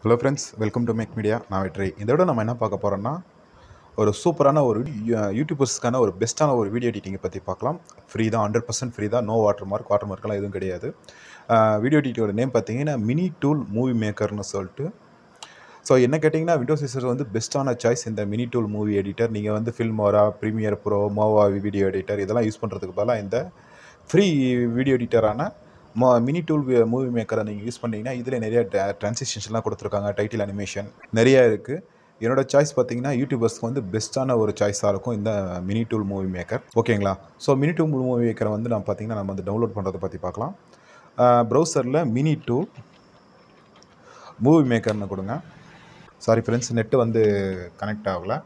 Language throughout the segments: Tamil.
hello friends welcome to Mac media நான் வெற்றி இந்த விட நம்ம என்ன பார்க்க போகிறோம்னா ஒரு சூப்பரான ஒரு யூ- யூடியூபர்ஸ்க்கான ஒரு பெஸ்ட்டான ஒரு வீடியோ எடிட்டிங்கை பற்றி பார்க்கலாம் ஃப்ரீ தான் ஹண்ட்ரட் பர்சன்ட் ஃப்ரீ தான் நோ வாட்டர் மார்க் வாட்டர் மார்க்கெல்லாம் எதுவும் கிடையாது வீடியோ எடிட்டோட நேம் பார்த்தீங்கன்னா மினி டூல் மூவி மேக்கர்னு சொல்லிட்டு ஸோ என்ன கேட்டிங்கன்னா விண்டோஸ் யூசர் வந்து பெஸ்ட்டான சாய்ஸ் இந்த மினி டூல் மூவி எடிட்டர் நீங்கள் வந்து Filmora Premiere Pro Movavi video editor இதெல்லாம் யூஸ் பண்ணுறதுக்கு பதிலாக இந்த ஃப்ரீ வீடியோ எடிட்டரான மோ மினி டூல் மூவி மேக்கரை நீங்கள் யூஸ் பண்ணீங்கன்னா இதில் நிறைய ட்ரான்சிஷன்ஸ்லாம் கொடுத்துருக்காங்க டைட்டில் அனிமேஷன் நிறையா இருக்குது என்னோட சாய்ஸ் பார்த்தீங்கன்னா யூடியூபர்ஸ்க்கு வந்து பெஸ்ட்டான ஒரு சாய்ஸாக இருக்கும் இந்த மினி டூல் மூவி மேக்கர் ஓகேங்களா ஸோ மினி டூல் மூவி மேக்கரை வந்து நம்ம பார்த்தீங்கன்னா நம்ம வந்து டவுன்லோட் பண்ணுறதை பற்றி பார்க்கலாம் ப்ரௌசரில் மினி டூல் மூவி மேக்கர்னு கொடுங்க சாரி ஃப்ரெண்ட்ஸ் நெட்டு வந்து கனெக்ட் ஆகலை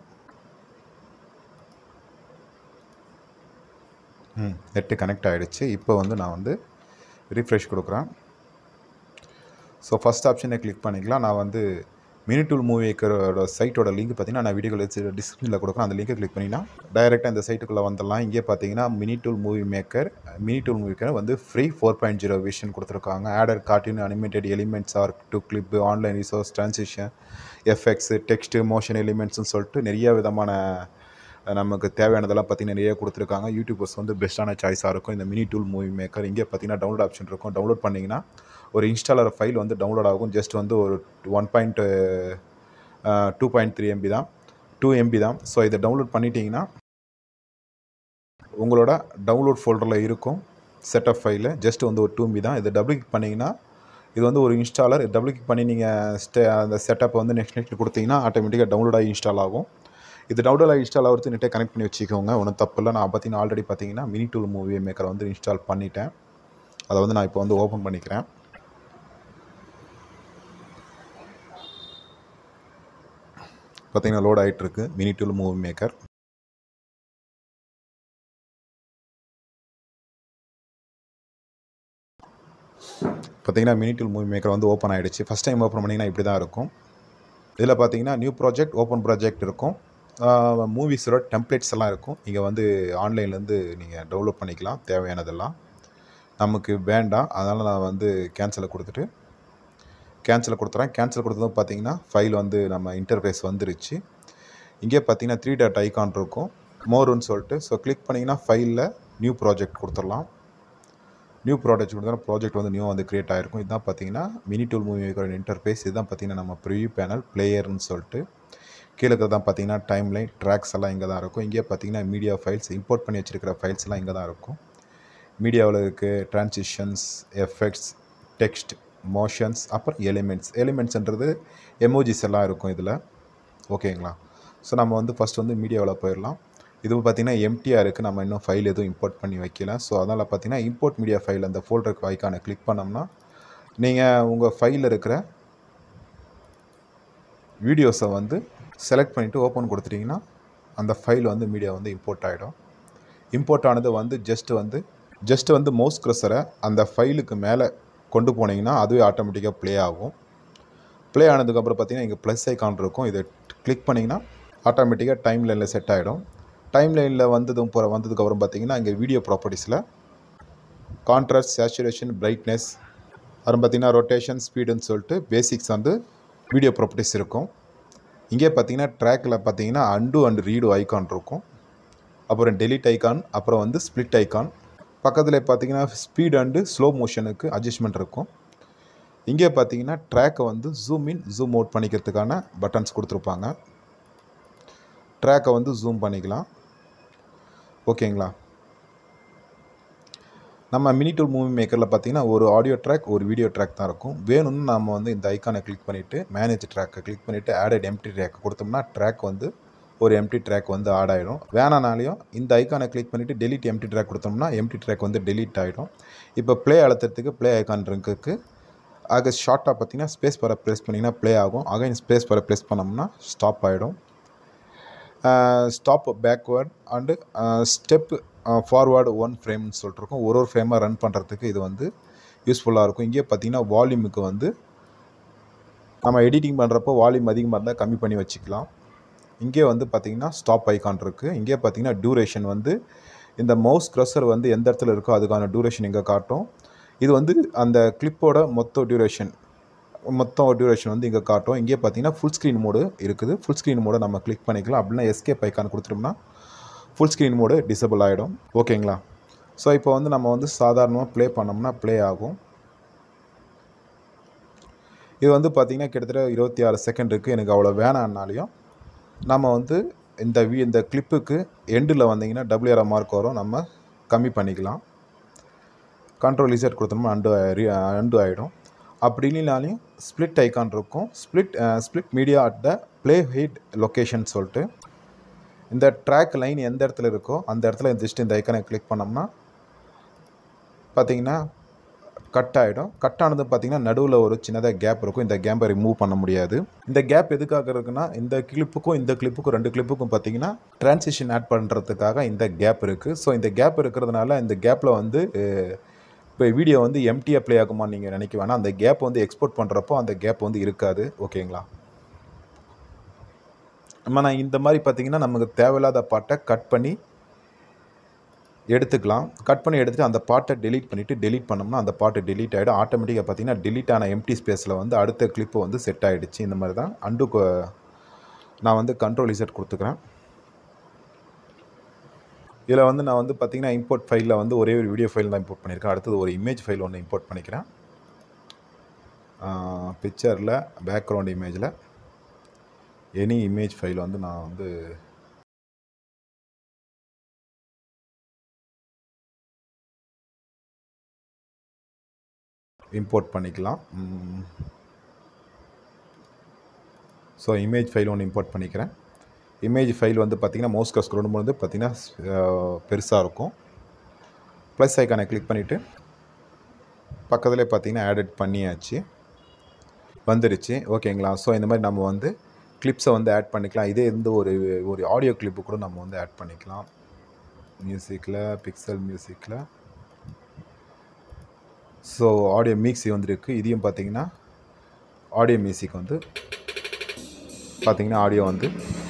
ம் நெட்டு கனெக்ட் ஆகிடுச்சு இப்போ வந்து நான் வந்து ரீஃப்ரெஷ் கொடுக்குறேன் ஸோ ஃபஸ்ட் ஆப்ஷனை கிளிக் பண்ணிக்கலாம் நான் வந்து மினி டூல் மூவி மேக்கரோட சைட்டோட லிங்க் பார்த்தீங்கன்னா நான் வீடியோவில் டிஸ்கிரிப்ஷனில் கொடுக்குறேன் அந்த லிங்கை கிளிக் பண்ணிங்கன்னா டைரெக்டாக இந்த சைட்டுக்குள்ளே வந்துடலாம் இங்கே பார்த்தீங்கன்னா mini tool movie maker mini tool movie maker வந்து free four point zero version கொடுத்துருக்காங்க other cartoon animated elements or to clip online resource transition effects text motion எலிமெண்ட்ஸ்னு சொல்லிட்டு நிறைய விதமான நமக்கு தேவையானதெல்லாம் பார்த்தீங்கன்னா நிறைய கொடுத்துருக்காங்க யூடியூபர்ஸ் வந்து பெஸ்ட்டான சாய்ஸாக இருக்கும் இந்த மினி டூல் மூவி மேக்கர் இங்கே பார்த்தீங்கன்னா டவுன்லோட் ஆப்ஷன் இருக்கும் டவுன்லோட் பண்ணிங்கன்னா ஒரு இன்ஸ்டாலர் ஃபைல் வந்து டவுன்லோட் ஆகும் ஜஸ்ட் வந்து ஒரு one point two point three MB தான் டூ எம்பி தான் ஸோ இதை டவுன்லோட் பண்ணிட்டீங்கன்னா உங்களோட டவுன்லோட் ஃபோல்டரில் இருக்கும் செட்டப் ஃபைலு ஜஸ்ட் வந்து ஒரு டூ எம்பி தான் இதை டபுள் கிளிக் பண்ணிங்கன்னா இது வந்து ஒரு இன்ஸ்டாலர் டபுள் கிளிக் பண்ணி நீங்கள் ஸ்டே அந்த செட்டப்பை வந்து நெக்ஸ்ட் நெக்ஸ்ட் கொடுத்தீங்கன்னா ஆட்டோமேட்டிக்காக டவுன்லோட் ஆகி இன்ஸ்டால் ஆகும் இது டவுன்லோட் ஆகி இன்ஸ்டால் ஆகிறது நெட்டே கனெக்ட் பண்ணி வச்சுக்கோங்க ஒன்றும் தப்பு இல்லை நான் பார்த்தீங்கன்னா ஆல்ரெடி பார்த்தீங்கன்னா மினி டூல் மூவி மேக்கரை வந்து இன்ஸ்டால் பண்ணிட்டேன் அதை வந்து நான் இப்போ வந்து ஓப்பன் பண்ணிக்கிறேன் பார்த்தீங்கன்னா லோட் ஆகிட்டு இருக்கு மினி டூல் மூவி மேக்கர் பார்த்தீங்கன்னா மினி டூல் மூவி மேக்கர் வந்து ஓப்பன் ஆகிடுச்சு ஃபஸ்ட் டைம் ஓப்பன் பண்ணிங்கன்னா இப்படி தான் இருக்கும் இதில் பார்த்தீங்கன்னா நியூ ப்ராஜெக்ட் ஓப்பன் ப்ராஜெக்ட் இருக்கும் மூவிஸோட டெம்ப்ளேட்ஸ் எல்லாம் இருக்கும் இங்கே வந்து ஆன்லைன்லேருந்து நீங்கள் டவுன்லோட் பண்ணிக்கலாம் தேவையானதெல்லாம் நமக்கு வேண்டாம் அதனால் நான் வந்து கேன்சலை கொடுத்துட்டு கேன்சலை கொடுத்துறேன் கேன்சல் கொடுத்ததும் பார்த்தீங்கன்னா ஃபைல் வந்து நம்ம இன்டர்ஃபேஸ் வந்துருச்சு இங்கே பார்த்தீங்கன்னா த்ரீ டாட் ஐகான் இருக்கும் மோருன்னு சொல்லிட்டு ஸோ கிளிக் பண்ணிங்கன்னா ஃபைலில் நியூ ப்ராஜெக்ட் கொடுத்துடலாம் நியூ ப்ராடக்ட் கொடுத்தா ப்ராஜெக்ட் வந்து நியூ வந்து கிரியேட் ஆகிருக்கும் இதுதான் பார்த்தீங்கன்னா மினி டூல் மூவி மேக்கரோட இன்டர்ஃபேஸ் இதுதான் பார்த்தீங்கன்னா நம்ம ப்ரிவியூ பேனல் பிளேயர்னு சொல்லிட்டு கீழே இருக்கிறதான் பார்த்தீங்கன்னா டைம் லைன் ட்ராக்ஸ் எல்லாம் இங்கே தான் இருக்கும் இங்கே பார்த்தீங்கன்னா மீடியா ஃபைல்ஸ் இம்போர்ட் பண்ணி வச்சிருக்கிற ஃபைல்ஸ் எல்லாம் இங்கே தான் இருக்கும் மீடியாவில் இருக்குது ட்ரான்சிஷன்ஸ் எஃபெக்ட்ஸ் டெக்ஸ்ட் மோஷன்ஸ் அப்புறம் எலிமெண்ட்ஸ் எலிமெண்ட்ஸ்ன்றது எமோஜிஸ் எல்லாம் இருக்கும் இதில் ஓகேங்களா ஸோ நம்ம வந்து ஃபஸ்ட் வந்து மீடியாவில் போயிடலாம் இது பார்த்திங்கன்னா எம்டியாக இருக்குது நம்ம இன்னும் ஃபைல் எதுவும் இம்போர்ட் பண்ணி வைக்கல ஸோ அதனால் பார்த்தீங்கன்னா இம்போர்ட் மீடியா ஃபைல் அந்த ஃபோல்டருக்கு ஐக்கானை கிளிக் பண்ணோம்னா நீங்கள் உங்கள் ஃபைலில் இருக்கிற வீடியோஸை வந்து செலக்ட் பண்ணிவிட்டு ஓப்பன் கொடுத்துட்டிங்கன்னா அந்த ஃபைல் வந்து மீடியா வந்து இம்போர்ட் ஆகிடும் இம்போர்ட் ஆனது வந்து ஜஸ்ட் வந்து ஜஸ்ட் வந்து மவுஸ் க்ரஸரை அந்த ஃபைலுக்கு மேலே கொண்டு போனீங்கன்னா அதுவே ஆட்டோமேட்டிக்காக ப்ளே ஆகும் ப்ளே ஆனதுக்கப்புறம் பார்த்தீங்கன்னா இங்கே ப்ளஸ் ஐக்கான் இருக்கும் இதை கிளிக் பண்ணிங்கன்னா ஆட்டோமேட்டிக்காக டைம் லைனில் செட் ஆகிடும் டைம் லைனில் வந்ததும் போகிற வந்ததுக்கப்புறம் பார்த்தீங்கன்னா இங்கே வீடியோ ப்ராப்பர்ட்டிஸில் கான்ட்ராஸ்ட் சேச்சுரேஷன் பிரைட்னஸ் அப்புறம் பார்த்தீங்கன்னா ரொட்டேஷன் ஸ்பீடுன்னு சொல்லிட்டு பேசிக்ஸ் வந்து வீடியோ ப்ராப்பர்ட்டிஸ் இருக்கும் இங்கே பார்த்தீங்கன்னா ட்ராக்கில் பார்த்தீங்கன்னா அண்டு அண்ட் ரீடு ஐக்கான் இருக்கும் அப்புறம் டெலிட் ஐக்கான் அப்புறம் வந்து ஸ்ப்ளிட் ஐக்கான் பக்கத்தில் பார்த்தீங்கன்னா ஸ்பீட் அண்டு ஸ்லோ மோஷனுக்கு அட்ஜஸ்ட்மெண்ட் இருக்கும் இங்கே பார்த்தீங்கன்னா ட்ராக்கை வந்து ஜூம் இன் ஜூம் அவுட் பண்ணிக்கிறதுக்கான பட்டன்ஸ் கொடுத்துருப்பாங்க ட்ராக்கை வந்து ஜூம் பண்ணிக்கலாம் ஓகேங்களா நம்ம மினி டூல் மூவி மேக்கரில் பார்த்தீங்கன்னா ஒரு ஆடியோ ட்ராக் ஒரு வீடியோ ட்ராக் தான் இருக்கும் வேணும்னு நம்ம வந்து இந்த ஐக்கானை கிளிக் பண்ணிவிட்டு மேனேஜ் ட்ராக்கை கிளிக் பண்ணிவிட்டு ஆடட் எம்டி ட்ராக் கொடுத்தோம்னா ட்ராக் வந்து ஒரு எம்டி ட்ராக் வந்து ஆட் ஆகிடும் வேணானாலையும் இந்த ஐக்கானை கிளிக் பண்ணிவிட்டு டெலிட் எம்டி ட்ராக் கொடுத்தோம்னா எம்டி ட்ராக் வந்து டெலிட் ஆகிடும் இப்போ ப்ளே அழுத்தத்துக்கு ப்ளே ஐக்கான் இருக்குக்கு ஆக ஷார்ட்டாக பார்த்தீங்கன்னா ஸ்பேஸ் பர ப்ரெஸ் பண்ணிங்கன்னா ப்ளே ஆகும் அகைன் ஸ்பேஸ் பர ப்ரெஸ் பண்ணோம்னா ஸ்டாப் ஆகிடும் stop backward and step forward one ஃப்ரேம்னு சொல்லிட்டு இருக்கும் ஒரு ஒரு ஃப்ரேமாக ரன் பண்ணுறதுக்கு இது வந்து யூஸ்ஃபுல்லாக இருக்கும் இங்கே பார்த்தீங்கன்னா வால்யூமுக்கு வந்து நம்ம எடிட்டிங் பண்ணுறப்போ வால்யூம் அதிகமாக இருந்தால் கம்மி பண்ணி வச்சுக்கலாம் இங்கே வந்து பார்த்திங்கன்னா ஸ்டாப் ஐக்கான் இருக்குது இங்கே பார்த்தீங்கன்னா டியூரேஷன் வந்து இந்த மவுஸ் க்ரஷர் வந்து எந்த இடத்துல இருக்கோ அதுக்கான டியூரேஷன் இங்கே காட்டும் இது வந்து அந்த கிளிப்போட மொத்த டியூரேஷன் மொத்தம் டியூரேஷன் வந்து இங்கே காட்டும் இங்கே பார்த்தீங்கன்னா ஃபுல் ஸ்க்ரீன் மோடு இருக்குது ஃபுல் ஸ்க்ரீன் மோடை நம்ம கிளிக் பண்ணிக்கலாம் அப்படின்னா எஸ்கேப் ஐக்கான் கொடுத்துட்டோம்னா ஃபுல் ஸ்க்ரீன் மோடு டிசபிள் ஆகிடும் ஓகேங்களா ஸோ இப்போ வந்து நம்ம வந்து சாதாரணமாக ப்ளே பண்ணோம்னா ப்ளே ஆகும் இது வந்து பார்த்திங்கன்னா கிட்டத்தட்ட இருபத்தி ஆறு செகண்ட் இருக்குது எனக்கு அவ்வளோ வேணான்னாலையும் நம்ம வந்து இந்த வி இந்த கிளிப்புக்கு எண்டில் வந்தீங்கன்னா டபிள்யூஆர் மார்க் வரும் நம்ம கம்மி பண்ணிக்கலாம் கண்ட்ரோல் இசட் கொடுத்தோம்னா அண்டு அண்டு ஆகிடும் அப்படி இல்லைனாலையும் ஸ்ப்ளிட் ஐக்கான் இருக்கும் split split media at the playhead location சொல்லிட்டு இந்த ட்ராக் லைன் எந்த இடத்துல இருக்கோ அந்த இடத்துல ஜஸ்ட் இந்த ஐக்கானை கிளிக் பண்ணோம்னா பார்த்தீங்கன்னா கட் ஆகிடும் கட் ஆனது பார்த்தீங்கன்னா நடுவில் ஒரு சின்னதாக கேப் இருக்கும் இந்த கேப்பை ரிமூவ் பண்ண முடியாது இந்த கேப் எதுக்காக இருக்குன்னா இந்த கிளிப்புக்கும் இந்த கிளிப்புக்கும் ரெண்டு கிளிப்புக்கும் பார்த்தீங்கன்னா டிரான்சிஷன் ஆட் பண்ணுறதுக்காக இந்த கேப் இருக்குது ஸோ இந்த கேப் இருக்கிறதுனால இந்த கேப்பில் வந்து இப்போ வீடியோ வந்து எம்டியாக ப்ளே ஆகுமா நீங்கள் நினைக்க வேணாம் அந்த கேப் வந்து எக்ஸ்போர்ட் பண்ணுறப்போ அந்த கேப் வந்து இருக்காது ஓகேங்களா நம்ம நான் இந்த மாதிரி பார்த்தீங்கன்னா நமக்கு தேவையில்லாத பாட்டை கட் பண்ணி எடுத்துக்கலாம் கட் பண்ணி எடுத்துகிட்டு அந்த பாட்டை டெலீட் பண்ணிவிட்டு டெலீட் பண்ணோம்னா அந்த பாட்டு டெலீட் ஆகிடும் ஆட்டோமேட்டிக்காக பார்த்தீங்கன்னா டெலீட் ஆன எம்டி ஸ்பேஸில் வந்து அடுத்த கிளிப்பு வந்து செட் ஆகிடுச்சு இந்த மாதிரி தான் அண்டு நான் வந்து கண்ட்ரோல் இசட் கொடுத்துக்கிறேன் இதில் வந்து நான் வந்து பார்த்திங்கன்னா இம்போர்ட் ஃபைலில் வந்து ஒரே ஒரு வீடியோ ஃபைல் தான் இம்போர்ட் பண்ணியிருக்கேன் அடுத்தது ஒரு இமேஜ் ஃபைல் ஒன்று இம்போர்ட் பண்ணிக்கிறேன் பிக்சரில் பேக்ரவுண்ட் இமேஜில் எனி இமேஜ் ஃபைல் வந்து நான் வந்து இம்போர்ட் பண்ணிக்கலாம் ஸோ இமேஜ் ஃபைல் ஒன்று இம்போர்ட் பண்ணிக்கிறேன் இமேஜ் ஃபைல் வந்து பார்த்திங்கன்னா மோஸ்ட் ஸ்க்ரோல் வந்து பார்த்திங்கன்னா பெருசாக இருக்கும் ப்ளஸ் ஐக்கானை கிளிக் பண்ணிவிட்டு பக்கத்துலேயே பார்த்திங்கன்னா ஆடட் பண்ணியாச்சு வந்துடுச்சு ஓகேங்களா ஸோ இந்த மாதிரி நம்ம வந்து கிளிப்ஸை வந்து ஆட் பண்ணிக்கலாம் இதே எந்த ஒரு ஒரு ஆடியோ கிளிப்பு கூட நம்ம வந்து ஆட் பண்ணிக்கலாம் மியூசிக்கில் பிக்சல் மியூசிக்கில் ஸோ ஆடியோ மிக்ஸி வந்துருக்கு இதையும் பார்த்தீங்கன்னா ஆடியோ மியூசிக் வந்து பார்த்திங்கன்னா ஆடியோ வந்து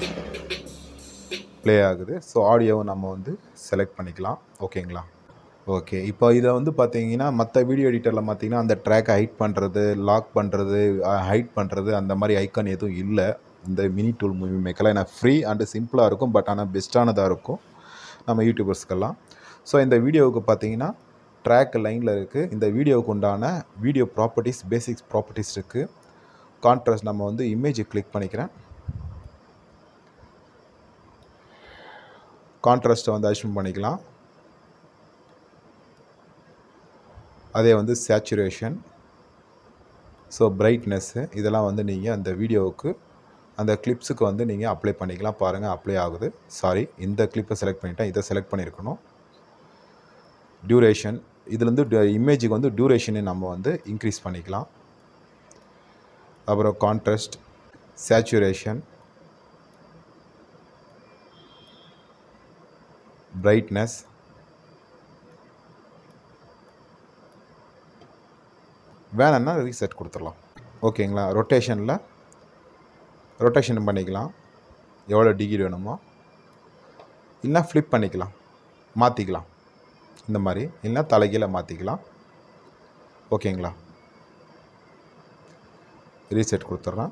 ப்ளே ஆகுது ஸோ ஆடியோவை நம்ம வந்து செலக்ட் பண்ணிக்கலாம் ஓகேங்களா ஓகே இப்போ இதை வந்து பார்த்தீங்கன்னா மற்ற வீடியோ எடிட்டரில் பார்த்தீங்கன்னா அந்த ட்ராக்கை ஹைட் பண்ணுறது லாக் பண்ணுறது ஹைட் பண்ணுறது அந்த மாதிரி ஐக்கான் எதுவும் இல்லை இந்த மினி டூல் மூவி மேக்கெல்லாம் ஏன்னா ஃப்ரீ அண்டு சிம்பிளாக இருக்கும் பட் ஆனால் பெஸ்ட்டானதாக இருக்கும் நம்ம யூடியூபர்ஸ்க்கெல்லாம் ஸோ இந்த வீடியோவுக்கு பார்த்தீங்கன்னா ட்ராக் லைனில் இருக்குது இந்த வீடியோவுக்கு உண்டான வீடியோ ப்ராப்பர்ட்டிஸ் பேசிக்ஸ் ப்ராப்பர்ட்டிஸ் இருக்குது கான்ட்ராஸ்ட் நம்ம வந்து இமேஜை கிளிக் பண்ணிக்கிறேன் கான்ட்ராஸ்ட்டை வந்து அட்ஜஸ்ட் பண்ணிக்கலாம் அதே வந்து சேச்சுரேஷன் ஸோ பிரைட்னஸ்ஸு இதெல்லாம் வந்து நீங்கள் அந்த வீடியோவுக்கு அந்த கிளிப்ஸுக்கு வந்து நீங்கள் அப்ளை பண்ணிக்கலாம் பாருங்கள் அப்ளை ஆகுது சாரி இந்த கிளிப்பை செலக்ட் பண்ணிட்டேன் இதை செலக்ட் பண்ணியிருக்கணும் டியூரேஷன் இதுலேருந்து இமேஜுக்கு வந்து டியூரேஷனை நம்ம வந்து இன்க்ரீஸ் பண்ணிக்கலாம் அப்புறம் கான்ட்ராஸ்ட் சேச்சுரேஷன் பிரைட்னஸ் வேணும்னா ரீசெட் கொடுத்துடலாம் ஓகேங்களா ரொட்டேஷனில் ரொட்டேஷன் பண்ணிக்கலாம் எவ்வளோ டிகிரி வேணுமோ இல்லைனா ஃப்ளிப் பண்ணிக்கலாம் மாற்றிக்கலாம் இந்த மாதிரி இல்லைனா தலைகீழ மாற்றிக்கலாம் ஓகேங்களா ரீசெட் கொடுத்துட்றேன்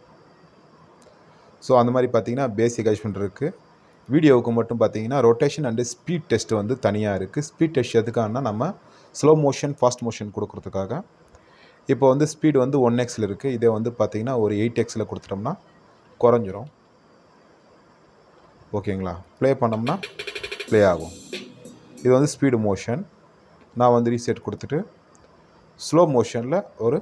ஸோ அந்த மாதிரி பார்த்தீங்கன்னா பேசிக் அட்ஜஸ்ட்மெண்ட் இருக்குது வீடியோவுக்கு மட்டும் பார்த்தீங்கன்னா ரொட்டேஷன் அண்டு ஸ்பீட் டெஸ்ட் வந்து தனியாக இருக்குது ஸ்பீட் டெஸ்ட் எதுக்காகனா நம்ம ஸ்லோ மோஷன் ஃபாஸ்ட் மோஷன் கொடுக்குறதுக்காக இப்போ வந்து ஸ்பீடு வந்து ஒன் எக்ஸில் இருக்குது இதே வந்து பார்த்தீங்கன்னா ஒரு எயிட் எக்ஸில் கொடுத்துட்டோம்னா குறைஞ்சிரும் ஓகேங்களா ப்ளே பண்ணோம்னா ப்ளே ஆகும் இது வந்து ஸ்பீடு மோஷன் நான் வந்து ரீசெட் கொடுத்துட்டு ஸ்லோ மோஷனில் ஒரு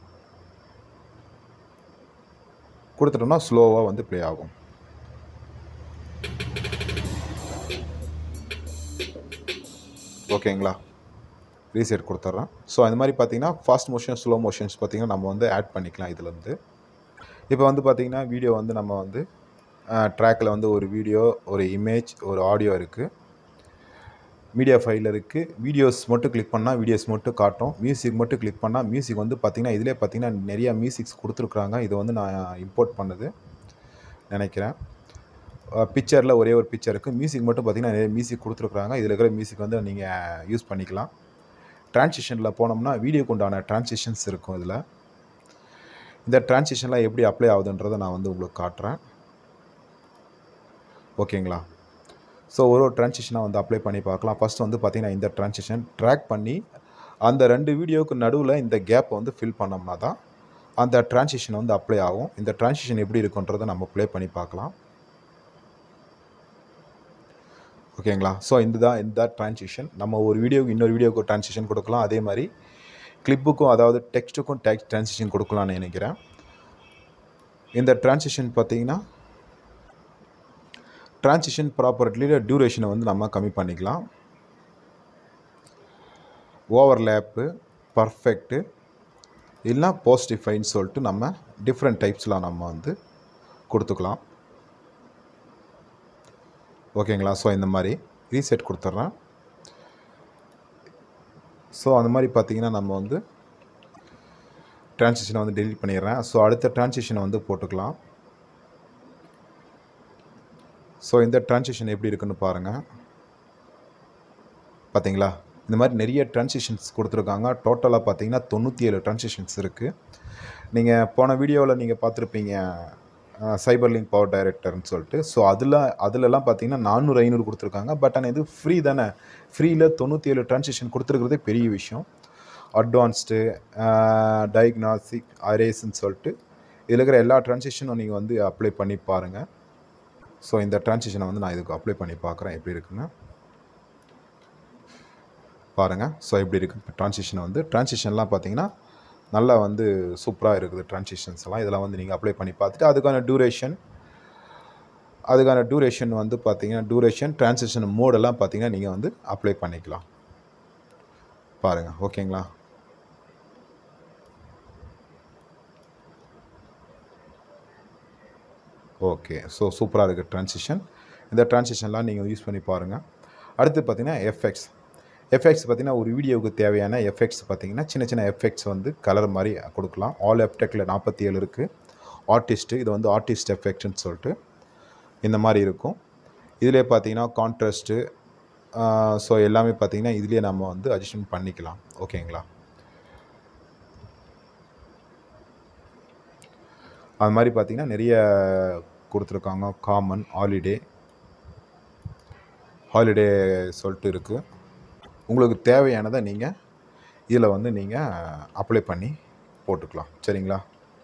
கொடுத்துட்டோம்னா ஸ்லோவாக வந்து ப்ளே ஆகும் ஓகேங்களா ரீசெட் கொடுத்துட்றேன் ஸோ அந்த மாதிரி பார்த்தீங்கன்னா ஃபாஸ்ட் மோஷன் ஸ்லோ மோஷன்ஸ் பார்த்தீங்கன்னா நம்ம வந்து ஆட் பண்ணிக்கலாம் இதுலேருந்து இப்போ வந்து பார்த்தீங்கன்னா வீடியோ வந்து நம்ம வந்து ட்ராக்கில் வந்து ஒரு வீடியோ ஒரு இமேஜ் ஒரு ஆடியோ இருக்குது மீடியா ஃபைல் இருக்குது வீடியோஸ் மட்டும் கிளிக் பண்ணால் வீடியோஸ் மட்டும் காட்டும் மியூசிக் மட்டும் கிளிக் பண்ணால் மியூசிக் வந்து பார்த்திங்கன்னா இதிலே பார்த்திங்கன்னா நிறையா மியூசிக்ஸ் கொடுத்துருக்குறாங்க இது வந்து நான் இம்போர்ட் பண்ணது நினைக்கிறேன் பிக்சரில் ஒரே ஒரு பிக்சர் இருக்குது மியூசிக் மட்டும் பார்த்திங்கன்னா நிறைய மியூசிக் கொடுத்துருக்குறாங்க இதில் இருக்கிற மியூசிக் வந்து நீங்கள் யூஸ் பண்ணிக்கலாம் ட்ரான்சிஷனில் போனோம்னா வீடியோக்கு உண்டான ட்ரான்சிஷன்ஸ் இருக்கும் இதில் இந்த டிரான்சிஷன்லாம் எப்படி அப்ளை ஆகுதுன்றதை நான் வந்து உங்களுக்கு காட்டுறேன் ஓகேங்களா ஸோ ஒரு ஒரு டிரான்சிஷனாக வந்து அப்ளை பண்ணி பார்க்கலாம் ஃபஸ்ட் வந்து பார்த்திங்கன்னா இந்த டிரான்சிஷன் ட்ராக் பண்ணி அந்த ரெண்டு வீடியோவுக்கு நடுவில் இந்த கேப்பை வந்து ஃபில் பண்ணோம்னா தான் அந்த டிரான்சிஷன் வந்து அப்ளை ஆகும் இந்த டிரான்சிஷன் எப்படி இருக்குன்றதை நம்ம ப்ளே பண்ணி பார்க்கலாம் ஓகேங்களா ஸோ இந்த தான் இந்த டிரான்சிஷன் நம்ம ஒரு வீடியோக்கு இன்னொரு வீடியோக்கு டிரான்சிஷன் கொடுக்கலாம் அதே மாதிரி கிளிப்புக்கும் அதாவது டெக்ஸ்ட்டுக்கும் டெக்ஸ்ட் டிரான்சிஷன் கொடுக்கலாம்னு நினைக்கிறேன் இந்த டிரான்சிஷன் பார்த்தீங்கன்னா டிரான்சிஷன் ப்ராப்பர்ட்டியில் டியூரேஷனை வந்து நம்ம கம்மி பண்ணிக்கலாம் ஓவர்லேப்பு பர்ஃபெக்ட்டு இல்லைனா போஸ்டிஃபைன்னு சொல்லிட்டு நம்ம டிஃப்ரெண்ட் டைப்ஸ்லாம் நம்ம வந்து கொடுத்துக்கலாம் ஓகேங்களா ஸோ இந்த மாதிரி ரீசெட் கொடுத்துட்றேன் ஸோ அந்த மாதிரி பார்த்தீங்கன்னா நம்ம வந்து டிரான்சிஷனை வந்து டெலிட் பண்ணிடுறேன் ஸோ அடுத்த டிரான்சிஷனை வந்து போட்டுக்கலாம் ஸோ இந்த டிரான்சிஷன் எப்படி இருக்குன்னு பாருங்கள் பார்த்தீங்களா இந்த மாதிரி நிறைய டிரான்சிஷன்ஸ் கொடுத்துருக்காங்க டோட்டலாக பார்த்தீங்கன்னா தொண்ணூற்றி ஏழு டிரான்சிஷன்ஸ் இருக்குது நீங்கள் போன வீடியோவில் நீங்கள் பார்த்துருப்பீங்க சைபர் லிங்க் பவர் டைரக்டர்னு சொல்லிட்டு ஸோ அதில் அதிலெல்லாம் பார்த்தீங்கன்னா நானூறு ஐநூறு கொடுத்துருக்காங்க பட் ஆனால் இது ஃப்ரீ தானே ஃப்ரீயில் தொண்ணூற்றி ஏழு டிரான்சிஷன் கொடுத்துருக்கிறதே பெரிய விஷயம் அட்வான்ஸ்டு டயக்னாஸ்டிக் அரேஸ்ன்னு சொல்லிட்டு இதில் இருக்கிற எல்லா டிரான்சிஷனும் நீங்கள் வந்து அப்ளை பண்ணி பாருங்கள் ஸோ இந்த டிரான்சிஷனை வந்து நான் இதுக்கு அப்ளை பண்ணி பார்க்குறேன் எப்படி இருக்குன்னு பாருங்கள் ஸோ எப்படி இருக்குது டிரான்சிஷன் வந்து டிரான்சிஷன்லாம் பார்த்தீங்கன்னா நல்லா வந்து சூப்பராக இருக்குது டிரான்சிஷன்ஸ் எல்லாம் இதெல்லாம் வந்து நீங்கள் அப்ளை பண்ணி பார்த்துட்டு அதுக்கான டியூரேஷன் அதுக்கான டியூரேஷன் வந்து பார்த்தீங்கன்னா டியூரேஷன் டிரான்சிஷன் மோடெல்லாம் பார்த்தீங்கன்னா நீங்கள் வந்து அப்ளை பண்ணிக்கலாம் பாருங்கள் ஓகேங்களா ஓகே ஸோ சூப்பராக இருக்குது ட்ரான்சிஷன் இந்த ட்ரான்சிஷன்லாம் நீங்கள் யூஸ் பண்ணி பாருங்கள் அடுத்து பார்த்தீங்கன்னா எஃப்எக்ஸ் எஃபெக்ட்ஸ் பார்த்தீங்கன்னா ஒரு வீடியோவுக்கு தேவையான எஃபெக்ட்ஸ் பார்த்தீங்கன்னா சின்ன சின்ன எஃபெக்ட்ஸ் வந்து கலர் மாதிரி கொடுக்கலாம் ஆல் எஃப்டெக்கில் நாற்பத்தி ஏழு இருக்குது ஆர்டிஸ்ட்டு இது வந்து ஆர்டிஸ்ட் எஃபெக்ட்னு சொல்லிட்டு இந்த மாதிரி இருக்கும் இதிலே பார்த்தீங்கன்னா கான்ட்ராஸ்ட்டு ஸோ எல்லாமே பார்த்தீங்கன்னா இதுலேயே நம்ம வந்து அட்ஜஸ்ட்மெண்ட் பண்ணிக்கலாம் ஓகேங்களா அது மாதிரி பார்த்தீங்கன்னா நிறைய கொடுத்துருக்காங்க காமன் ஹாலிடே ஹாலிடே சொல்லிட்டு இருக்குது உங்களுக்கு தேவையானதை நீங்கள் இதில் வந்து நீங்கள் அப்ளை பண்ணி போட்டுக்கலாம் சரிங்களா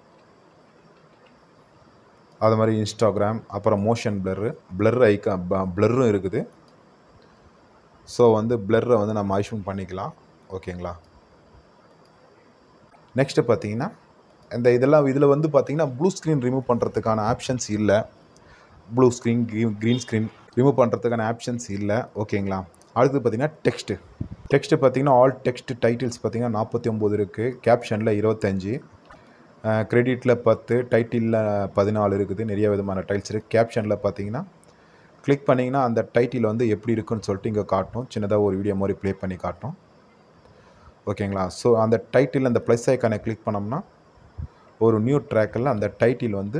அது மாதிரி இன்ஸ்டாகிராம் அப்புறம் மோஷன் பிளர்ரு பிளர் ஐக்கா பிளர்ரும் இருக்குது ஸோ வந்து பிளர்ரை வந்து நம்ம ஐஷூன் பண்ணிக்கலாம் ஓகேங்களா நெக்ஸ்ட்டு பார்த்தீங்கன்னா இந்த இதெல்லாம் இதில் வந்து பார்த்தீங்கன்னா ப்ளூ ஸ்க்ரீன் ரிமூவ் பண்ணுறதுக்கான ஆப்ஷன்ஸ் இல்லை blue screen green green screen remove பண்ணுறதுக்கான ஆப்ஷன்ஸ் இல்லை ஓகேங்களா அடுத்து பார்த்தீங்கன்னா டெக்ஸ்ட்டு டெக்ஸ்ட்டு பார்த்தீங்கன்னா ஆல் டெக்ஸ்ட் டைட்டில்ஸ் பார்த்தீங்கன்னா நாற்பத்தி ஒம்பது இருக்குது கேப்ஷனில் இருபத்தஞ்சி க்ரெடிட்டில் பத்து டைட்டிலில் பதினாலு இருக்குது நிறைய விதமான டைல்ஸ் இருக்குது கேப்ஷனில் பார்த்தீங்கன்னா கிளிக் பண்ணிங்கன்னா அந்த டைட்டில் வந்து எப்படி இருக்குன்னு சொல்லிட்டு இங்கே காட்டும் சின்னதாக ஒரு வீடியோ மாதிரி ப்ளே பண்ணி காட்டும் ஓகேங்களா ஸோ அந்த டைட்டில் அந்த ப்ளஸ் ஐக்கானை கிளிக் பண்ணோம்னா ஒரு நியூ ட்ராக்கில் அந்த டைட்டில் வந்து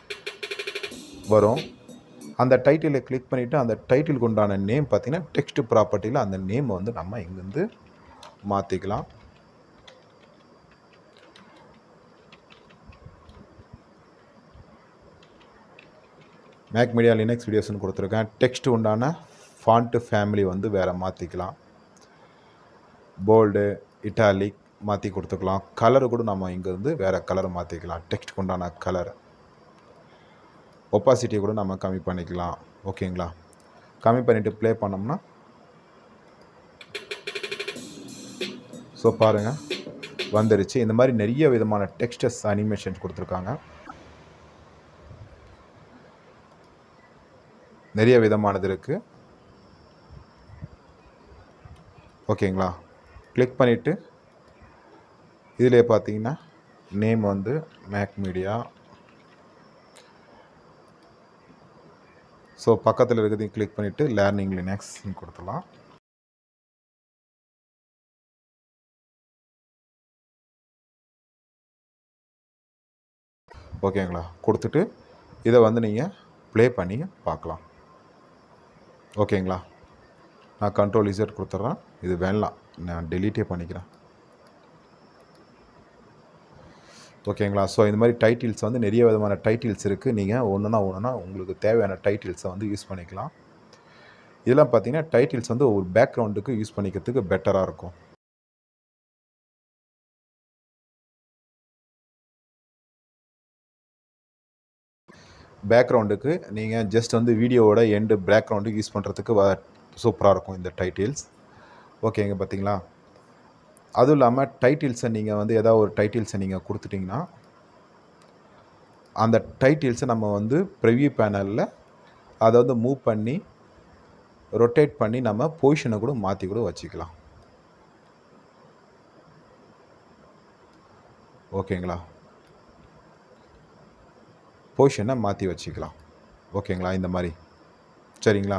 வரும் அந்த டைட்டிலை கிளிக் பண்ணிவிட்டு அந்த டைட்டிலுக்கு உண்டான நேம் பார்த்தீங்கன்னா டெக்ஸ்ட் ப்ராப்பர்ட்டியில் அந்த நேமை வந்து நம்ம இங்கேருந்து மாற்றிக்கலாம் மேக் மீடியா லினக்ஸ் வீடியோஸ்னு கொடுத்துருக்கேன் டெக்ஸ்ட் உண்டான ஃபாண்ட்டு ஃபேமிலி வந்து வேறு மாற்றிக்கலாம் போல்டு இட்டாலிக் மாற்றி கொடுத்துக்கலாம் கலரு கூட நம்ம இங்கேருந்து வேறு கலர் மாற்றிக்கலாம் டெக்ஸ்ட்டுக்கு உண்டான கலர் ஒப்பாசிட்டியை கூட நம்ம கம்மி பண்ணிக்கலாம் ஓகேங்களா கம்மி பண்ணிவிட்டு ப்ளே பண்ணோம்னா ஸோ பாருங்கள் வந்துருச்சு இந்த மாதிரி நிறைய விதமான டெக்ஸ்டஸ் அனிமேஷன்ஸ் கொடுத்துருக்காங்க நிறைய விதமானது இருக்குது ஓகேங்களா கிளிக் பண்ணிவிட்டு இதிலே பார்த்தீங்கன்னா நேம் வந்து மேக் மீடியா ஸோ பக்கத்தில் இருக்கிறதையும் கிளிக் பண்ணிவிட்டு லேர்னிங் லினக்ஸ் கொடுத்துடலாம் ஓகேங்களா கொடுத்துட்டு இதை வந்து நீங்கள் ப்ளே பண்ணி பார்க்கலாம் ஓகேங்களா நான் கண்ட்ரோல் இசட் கொடுத்துட்றேன் இது வேணலாம் நான் டெலீட்டே பண்ணிக்கிறேன் ஓகேங்களா ஸோ இந்த மாதிரி டைட்டில்ஸ் வந்து நிறைய விதமான டைட்டில்ஸ் இருக்குது நீங்கள் ஒன்றுனா ஒன்றுனா உங்களுக்கு தேவையான டைட்டில்ஸை வந்து யூஸ் பண்ணிக்கலாம் இதெல்லாம் பார்த்தீங்கன்னா டைட்டில்ஸ் வந்து ஒரு பேக்ரவுண்டுக்கு யூஸ் பண்ணிக்கிறதுக்கு பெட்டராக இருக்கும் பேக்ரவுண்டுக்கு நீங்கள் ஜஸ்ட் வந்து வீடியோவோட எண்டு பேக்ரவுண்டுக்கு யூஸ் பண்ணுறதுக்கு வ சூப்பராக இருக்கும் இந்த டைட்டில்ஸ் ஓகேங்க பார்த்தீங்களா அதுவும் இல்லாமல் டைட்டில்ஸை நீங்கள் வந்து ஏதாவது ஒரு டைட்டில்ஸை நீங்கள் கொடுத்துட்டிங்கன்னா அந்த டைட்டில்ஸை நம்ம வந்து ப்ரிவ்யூ பேனலில் அதை வந்து மூவ் பண்ணி ரொட்டேட் பண்ணி நம்ம பொசிஷனை கூட மாற்றி கூட வச்சுக்கலாம் ஓகேங்களா பொசிஷனை மாற்றி வச்சுக்கலாம் ஓகேங்களா இந்த மாதிரி சரிங்களா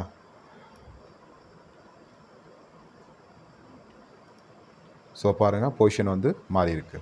ஸோ பாருங்கள் பொசிஷன் வந்து மாறி இருக்கு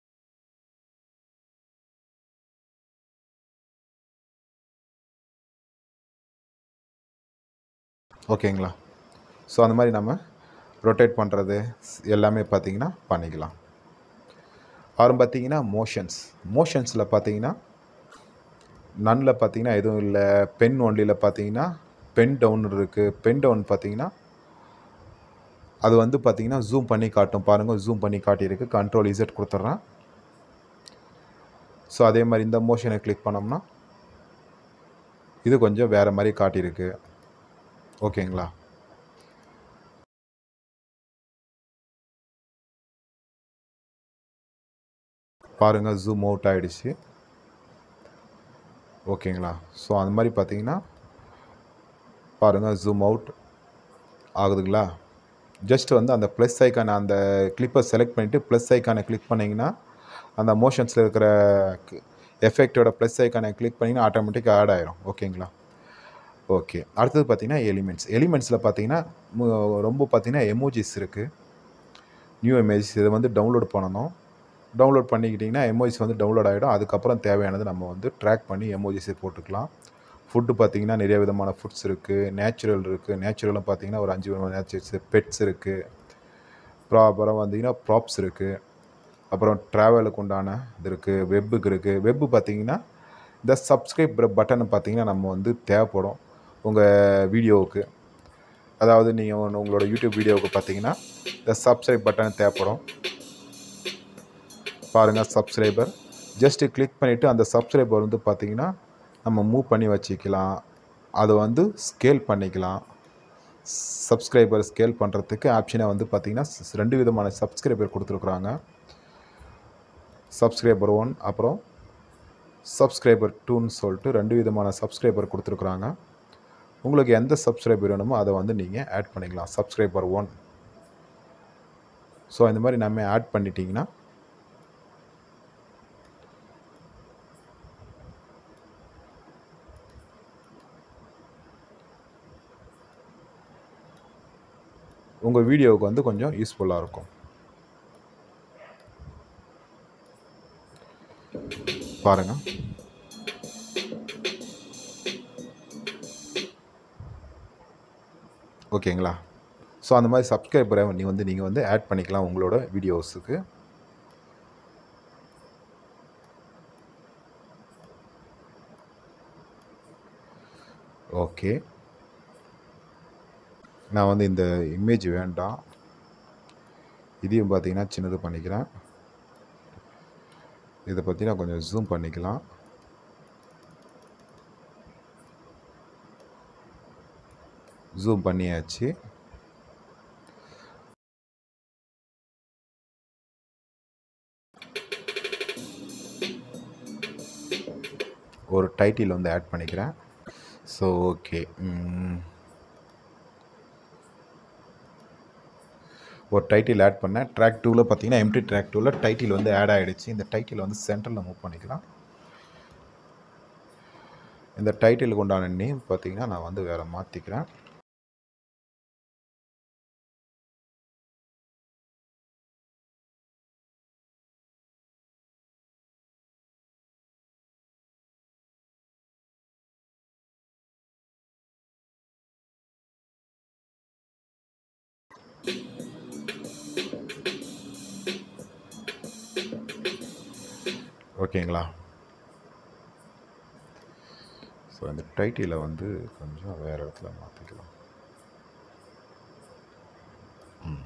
ஓகேங்களா ஸோ அந்த மாதிரி நம்ம ரொட்டேட் பண்ணுறது எல்லாமே பார்த்தீங்கன்னா பண்ணிக்கலாம் அப்புறம் பார்த்தீங்கன்னா மோஷன்ஸ் மோஷன்ஸில் பார்த்தீங்கன்னா நன்னில் பார்த்தீங்கன்னா எதுவும் இல்லை பென் ஒன்லியில் பார்த்தீங்கன்னா பென் டவுன் இருக்குது பென் டவுன் பார்த்தீங்கன்னா அது வந்து பார்த்தீங்கன்னா ஜூம் பண்ணி காட்டும் பாருங்கள் ஜூம் பண்ணி காட்டியிருக்கு கண்ட்ரோல் இசட் கொடுத்துட்றேன் ஸோ அதே மாதிரி இந்த மோஷனை கிளிக் பண்ணோம்னா இது கொஞ்சம் வேறு மாதிரி காட்டியிருக்கு ஓகேங்களா பாருங்கள் ஜூம் அவுட் ஆகிடுச்சு ஓகேங்களா ஸோ அந்த மாதிரி பார்த்தீங்கன்னா பாருங்கள் ஜூம் அவுட் ஆகுதுங்களா ஜஸ்ட் வந்து அந்த ப்ளஸ் ஐக்கானை அந்த கிளிப்பை செலக்ட் பண்ணிவிட்டு ப்ளஸ் ஐக்கானை கிளிக் பண்ணிங்கன்னா அந்த மோஷன்ஸில் இருக்கிற எஃபெக்டோட ப்ளஸ் ஐக்கானை கிளிக் பண்ணிங்கன்னா ஆட்டோமேட்டிக்காக ஆட் ஆயிரும் ஓகேங்களா ஓகே அடுத்தது பார்த்தீங்கன்னா எலிமெண்ட்ஸ் எலிமெண்ட்ஸில் பார்த்தீங்கன்னா மு- ரொம்ப பார்த்தீங்கன்னா எமோஜிஸ் இருக்குது நியூ எமேஜஸ் இதை வந்து டவுன்லோட் பண்ணணும் டவுன்லோட் பண்ணிக்கிட்டிங்கன்னா எமோஜிஸ் வந்து டவுன்லோட் ஆகிடும் அதுக்கப்புறம் தேவையானது நம்ம வந்து ட்ராக் பண்ணி எமோஜிஸை போட்டுக்கலாம் ஃபுட்டு பார்த்தீங்கன்னா நிறைய விதமான ஃபுட்ஸ் இருக்குது நேச்சுரல் இருக்குது நேச்சுரலும் பார்த்தீங்கன்னா ஒரு அஞ்சு விதமான நேச்சுரல்ஸ் பெட்ஸ் இருக்குது அப்புறம் அப்புறம் வந்தீங்கன்னா ப்ராப்ஸ் இருக்குது அப்புறம் ட்ராவலுக்கு உண்டான இது இருக்குது வெப்புக்கு இருக்குது வெப்பு பார்த்தீங்கன்னா இந்த சப்ஸ்கிரைப் பட்டன் பார்த்தீங்கன்னா நம்ம வந்து தேவைப்படும் உங்கள் வீடியோவுக்கு அதாவது நீங்கள் உங்களோட யூடியூப் வீடியோவுக்கு பார்த்தீங்கன்னா இந்த சப்ஸ்கிரைப் பட்டன் தேவைப்படும் பாருங்கள் சப்ஸ்கிரைபர் ஜஸ்ட்டு கிளிக் பண்ணிவிட்டு அந்த சப்ஸ்கிரைபர் வந்து பார்த்தீங்கன்னா நம்ம மூவ் பண்ணி வச்சுக்கலாம் அதை வந்து ஸ்கேல் பண்ணிக்கலாம் சப்ஸ்கிரைபர் ஸ்கேல் பண்ணுறதுக்கு ஆப்ஷனை வந்து பார்த்தீங்கன்னா ஸ்- ரெண்டு விதமான சப்ஸ்கிரைபர் கொடுத்துருக்குறாங்க சப்ஸ்கிரைபர் ஒன் அப்புறம் சப்ஸ்கிரைபர் டூன்னு சொல்லிட்டு ரெண்டு விதமான சப்ஸ்கிரைபர் கொடுத்துருக்குறாங்க உங்களுக்கு எந்த சப்ஸ்கிரைபர் வேணுமோ அதை வந்து நீங்கள் ஆட் பண்ணிக்கலாம் சப்ஸ்கிரைபர் ஒன் ஸோ இந்த மாதிரி நம்ம ஆட் பண்ணிட்டீங்கன்னா உங்கள் வீடியோவுக்கு வந்து கொஞ்சம் யூஸ்ஃபுல்லாக இருக்கும் பாருங்கள் ஓகேங்களா ஸோ அந்த மாதிரி சப்ஸ்கிரைபரை நீ வந்து நீங்கள் வந்து ஆட் பண்ணிக்கலாம் உங்களோட வீடியோஸுக்கு ஓகே நான் வந்து இந்த இமேஜ் வேண்டாம் இதையும் பார்த்தீங்கன்னா சின்னது பண்ணிக்கிறேன் இதை பற்றி நான் கொஞ்சம் ஜூம் பண்ணிக்கலாம் ஜூம் பண்ணியாச்சு ஒரு டைட்டில் வந்து ஆட் பண்ணிக்கிறேன் ஸோ ஓகே ஒரு டைட்டில் ஆட் பண்ணேன் ட்ராக் டூவில் பார்த்தீங்கன்னா எம்டி ட்ராக் டூவில் டைட்டில் வந்து ஆட் ஆகிடுச்சு இந்த டைட்டில் வந்து சென்டரில் மூவ் பண்ணிக்கலாம் இந்த டைட்டிலுக்கு உண்டான நேம் பார்த்தீங்கன்னா நான் வந்து வேறு மாற்றிக்கிறேன் ஓகேங்களா ஸோ இந்த டைட்டிலை வந்து கொஞ்சம் வேறு இடத்துல மாற்றிக்கலாம் ம்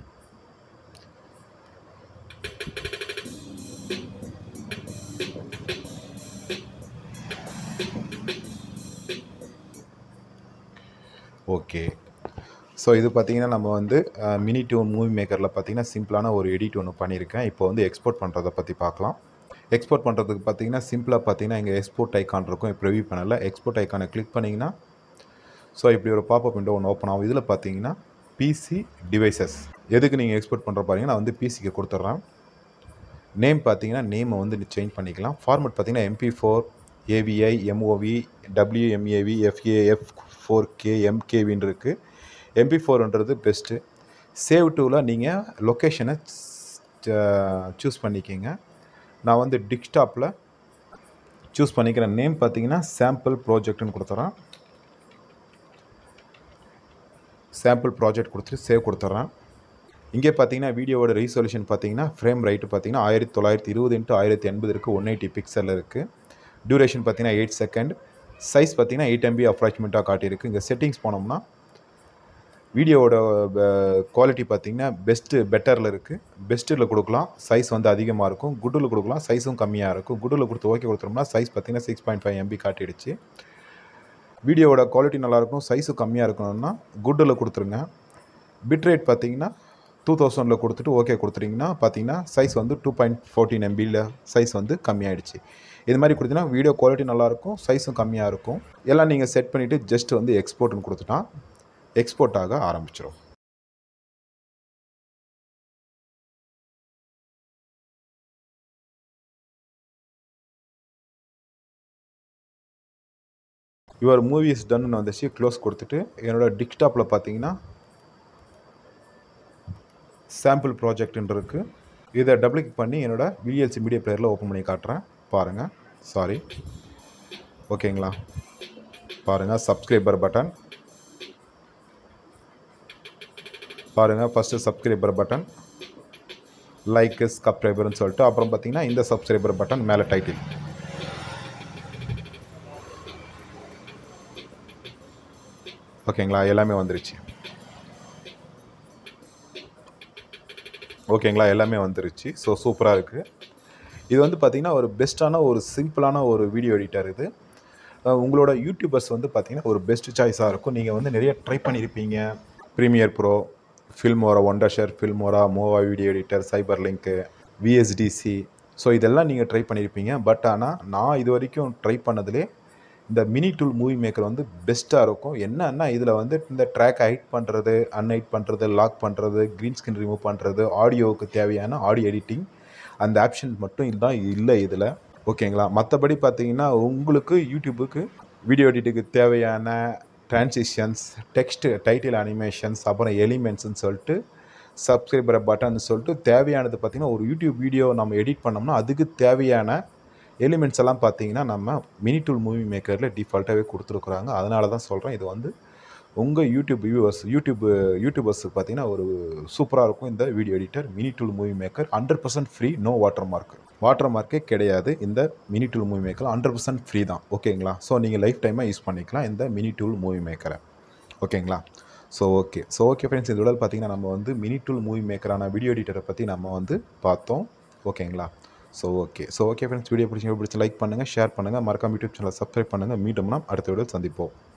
ஓகே ஸோ இது பார்த்தீங்கன்னா நம்ம வந்து மினி டூ மூவி மேக்கரில் பார்த்தீங்கன்னா சிம்பிளான ஒரு எடிட் ஒன்று பண்ணியிருக்கேன் இப்போ வந்து எக்ஸ்போர்ட் பண்ணுறதை பற்றி பார்க்கலாம் எக்ஸ்போர்ட் பண்ணுறதுக்கு பார்த்தீங்கன்னா சிம்பிளாக பார்த்தீங்கன்னா இங்கே எக்ஸ்போர்ட் ஐக்கான் இருக்கும் இப்போ ரிவ்யூ பண்ணல எக்ஸ்போர்ட் ஐக்கானை கிளிக் பண்ணிங்கன்னா ஸோ இப்படி ஒரு பாப்பப் விண்டோ ஒன்று ஓப்பன் ஆகும் இதில் பார்த்தீங்கன்னா பிசி டிவைசஸ் எதுக்கு நீங்கள் எக்ஸ்போர்ட் பண்ணுற பாருங்க நான் வந்து பிசிக்கு கொடுத்துட்றேன் நேம் பார்த்தீங்கன்னா நேமை வந்து சேஞ்ச் பண்ணிக்கலாம் ஃபார்மட் பார்த்தீங்கன்னா MP four AVI MOV WMAV FAF four K எம்கேவின்னு இருக்குது எம்பி ஃபோர்ன்றது பெஸ்ட்டு சேவ் டூவில் நீங்கள் லொக்கேஷனை சூஸ் பண்ணிக்கிங்க நான் வந்து டிஸ்க்டாப்பில் சூஸ் பண்ணிக்கிற நேம் பார்த்தீங்கன்னா சாம்பிள் ப்ராஜெக்ட்னு கொடுத்துறேன் சாம்பிள் ப்ராஜெக்ட் கொடுத்துட்டு சேவ் கொடுத்துட்றேன் இங்கே பார்த்தீங்கன்னா வீடியோவோட ரீசொல்யூஷன் பார்த்தீங்கன்னா ஃப்ரேம் ரைட்டு பார்த்தீங்கன்னா ஆயிரத்தி தொள்ளாயிரத்தி இருபது இன்ட்டு ஆயிரத்தி எண்பது இருக்குது ஒன் எயிட்டி பிக்சலில் இருக்குது டியூரேஷன் பார்த்தீங்கன்னா எயிட் செகண்ட் சைஸ் பார்த்தீங்கன்னா எயிட் எம்பி அப்ராக்சிமேட்டாக காட்டியிருக்கு இங்கே செட்டிங்ஸ் போனோம்னா வீடியோவோட குவாலிட்டி பார்த்தீங்கன்னா பெஸ்ட்டு பெட்டரில் இருக்குது பெஸ்ட்டில் கொடுக்கலாம் சைஸ் வந்து அதிகமாக இருக்கும் குட்டில் கொடுக்கலாம் சைஸும் கம்மியாக இருக்கும் குட்டில் கொடுத்து ஓகே கொடுத்தோம்னா சைஸ் பார்த்தீங்கன்னா சிக்ஸ் பாயிண்ட் ஃபைவ் எம்பி காட்டிடுச்சு வீடியோவோட குவாலிட்டி நல்லாயிருக்கும் சைஸும் கம்மியாக இருக்கணும்னா குட்டில் கொடுத்துருங்க பிட் ரேட் பார்த்தீங்கன்னா டூ தௌசண்டில் கொடுத்துட்டு ஓகே கொடுத்துட்டிங்கன்னா பார்த்தீங்கன்னா சைஸ் வந்து டூ பாயிண்ட் ஃபோர்டீன் எம்பியில் சைஸ் வந்து கம்மியாயிடுச்சு இது மாதிரி கொடுத்தீங்கன்னா வீடியோ குவாலிட்டி நல்லாயிருக்கும் சைஸும் கம்மியாக இருக்கும் எல்லாம் நீங்கள் செட் பண்ணிவிட்டு ஜஸ்ட் வந்து எக்ஸ்போர்ட்னு கொடுத்துட்டா எக்ஸ்போர்ட் ஆக ஆரம்பிச்சிடும் யுவர் மூவிஸ் டன்னு வந்துச்சு க்ளோஸ் கொடுத்துட்டு என்னோட டிஸ்க்டாப்பில் பார்த்தீங்கன்னா சாம்பிள் ப்ராஜெக்ட்னு இருக்குது இதை டபுள் கிளிக் பண்ணி என்னோட விஎல்சி மீடியா பிளேயரில் ஓப்பன் பண்ணி காட்டுறேன் பாருங்கள் சாரி ஓகேங்களா பாருங்கள் சப்ஸ்கிரைபர் பட்டன் பாருங்கள் ஃபஸ்ட்டு சப்ஸ்கிரைபர் பட்டன் லைக்கு சப்ஸ்கிரைபர்னு சொல்லிட்டு அப்புறம் பார்த்தீங்கன்னா இந்த சப்ஸ்கிரைபர் பட்டன் மேலே டைட்டில் ஓகேங்களா எல்லாமே வந்துருச்சு ஓகேங்களா எல்லாமே வந்துருச்சு ஸோ சூப்பராக இருக்குது இது வந்து பார்த்திங்கன்னா ஒரு பெஸ்ட்டான ஒரு சிம்பிளான ஒரு வீடியோ எடிட்டர் இது அஹ் உங்களோட யூடியூபர்ஸ் வந்து பார்த்திங்கன்னா ஒரு பெஸ்ட் சாய்ஸாக இருக்கும் நீங்கள் வந்து நிறைய ட்ரை பண்ணியிருப்பீங்க Premiere Pro Filmora Wondershare Filmora மோவா video editor CyberLink VSDC so இதெல்லாம் நீங்கள் ட்ரை பண்ணியிருப்பீங்க பட் ஆனால் நான் இது வரைக்கும் ட்ரை பண்ணதுலே இந்த மினி டூல் மூவி மேக்கர் வந்து பெஸ்ட்டாக இருக்கும் என்னன்னா இதில் வந்து இந்த ட்ராக் ஹைட் பண்ணுறது அன்ஹைட் பண்ணுறது லாக் பண்ணுறது க்ரீன் ஸ்கிரீன் ரிமூவ் பண்ணுறது ஆடியோவுக்கு தேவையான ஆடியோ எடிட்டிங் அந்த ஆப்ஷன் மட்டும் இதுதான் இல்லை இதில் ஓகேங்களா மற்றபடி பார்த்தீங்கன்னா உங்களுக்கு யூடியூபுக்கு வீடியோ எடிட்டுக்கு தேவையான டிரான்சிஷன்ஸ் டெக்ஸ்ட் டைட்டில் அனிமேஷன்ஸ் அப்புறம் எலிமெண்ட்ஸ்னு சொல்லிட்டு சப்ஸ்கிரைபர் பட்டன் சொல்லிட்டு தேவையானது பார்த்திங்கன்னா ஒரு யூடியூப் வீடியோ நம்ம எடிட் பண்ணோம்னா அதுக்கு தேவையான எலிமெண்ட்ஸ் எல்லாம் பார்த்தீங்கன்னா நம்ம மினி டூல் மூவி மேக்கரில் டிஃபால்ட்டாகவே கொடுத்துருக்குறாங்க அதனால தான் சொல்கிறேன் இது வந்து உங்கள் யூடியூப் வியூவர்ஸ் யூடியூப் யூடியூபர்ஸுக்கு பார்த்தீங்கன்னா ஒரு சூப்பராக இருக்கும் இந்த video editor mini tool movie maker hundred percent free no water mark வாட்டர் மார்க்கே கிடையாது இந்த mini tool movie maker hundred percent free தான் ஓகேங்களா ஸோ நீங்கள் லைஃப் டைமாக யூஸ் பண்ணிக்கலாம் இந்த மினி டூல் மூவி மேக்கரை ஓகேங்களா so okay so okay friends இதோட பார்த்தீங்கன்னா நம்ம வந்து மினி டூல் மூவி மேக்கரான வீடியோ எடிட்டரை பற்றி நம்ம வந்து பார்த்தோம் ஓகேங்களா so okay so okay friends video பிடிச்சி பிடிச்சி லைக் பண்ணுங்கள் ஷேர் பண்ணுங்கள் மறக்காம யூடியூப் சேனலை சப்ஸ்கிரைப் பண்ணுங்கள் மீட்டோம்னா அடுத்த வீடியோ சந்திப்போம்